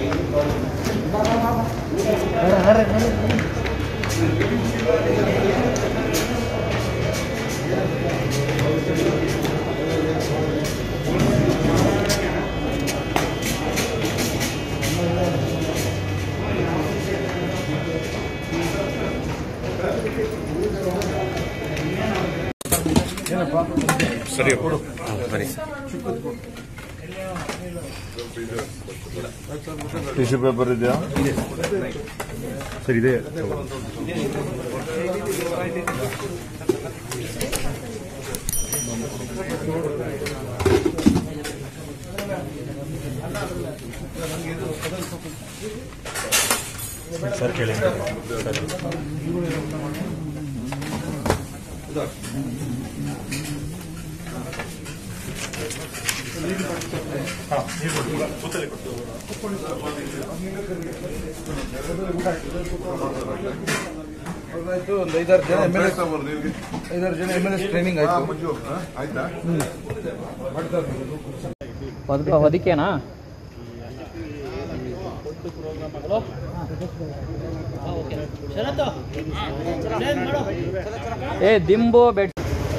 ಸರಿ ಕೊಡು ಬನ್ನಿ ಟಿಶ್ಯೂ ಪೇಪರ್ ಇದೆಯಾ ಸರಿ ಇದೆ ಸರ್ ಕೇಳಿ ಆಯ್ತು ಒಂದು ಐದಾರು ಜನ ಎಮ್ ಎಲ್ ಎಸ್ ಐದಾರು ಜನ ಎಮ್ ಎಲ್ ಎಸ್ ಟ್ರೈನಿಂಗ್ ಆಯ್ತು ಆಯ್ತಾ ಹೊದಿಕೆನಾ ಏ ದಿಂಬು ಬೆಡ್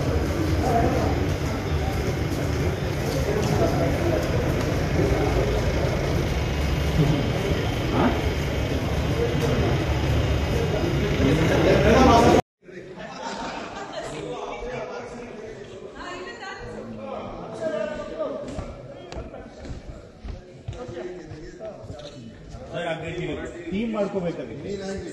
ಟೀಮ್ ಮಾಡ್ಕೋಬೇಕಾಗಿತ್ತು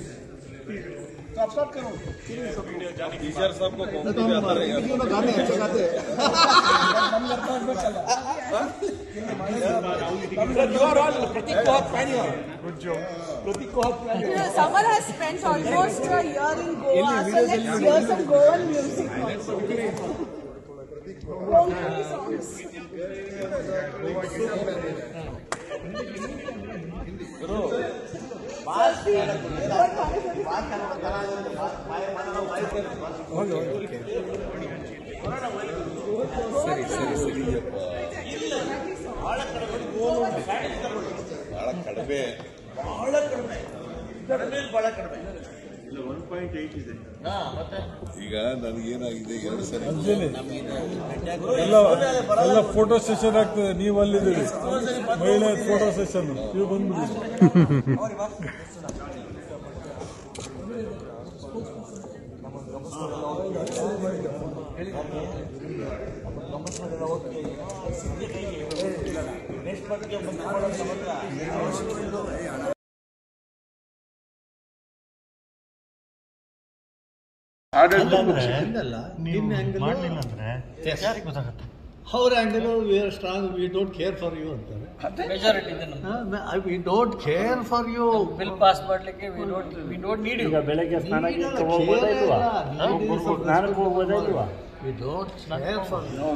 Summer has spent almost a year in Goa, so let's hear some Goan music also. Konkani songs. ಬಹಳ ಕಡಿಮೆ ಈಗ ನನಗೇನಾಗಿದೆ ಎರಡು ಸರಿ ಎಲ್ಲ ಎಲ್ಲ ಫೋಟೋ ಸೆಷನ್ ಆಗ್ತದೆ ನೀವು ಅಲ್ಲಿದ್ದೀರಿ ಮಹಿಳೆ ಫೋಟೋ ಸೆಷನ್ ನೀವು ಬಂದ್ಬಿಡಿ ಅವ್ರ angle we are strong we don't care for you ಅಂತಾರೆ we don't care for you bill pass ಮಾಡ್ಲಿಕ್ಕೆ we don't we don't need you ಬೆಳಗ್ಗೆ we don't care for you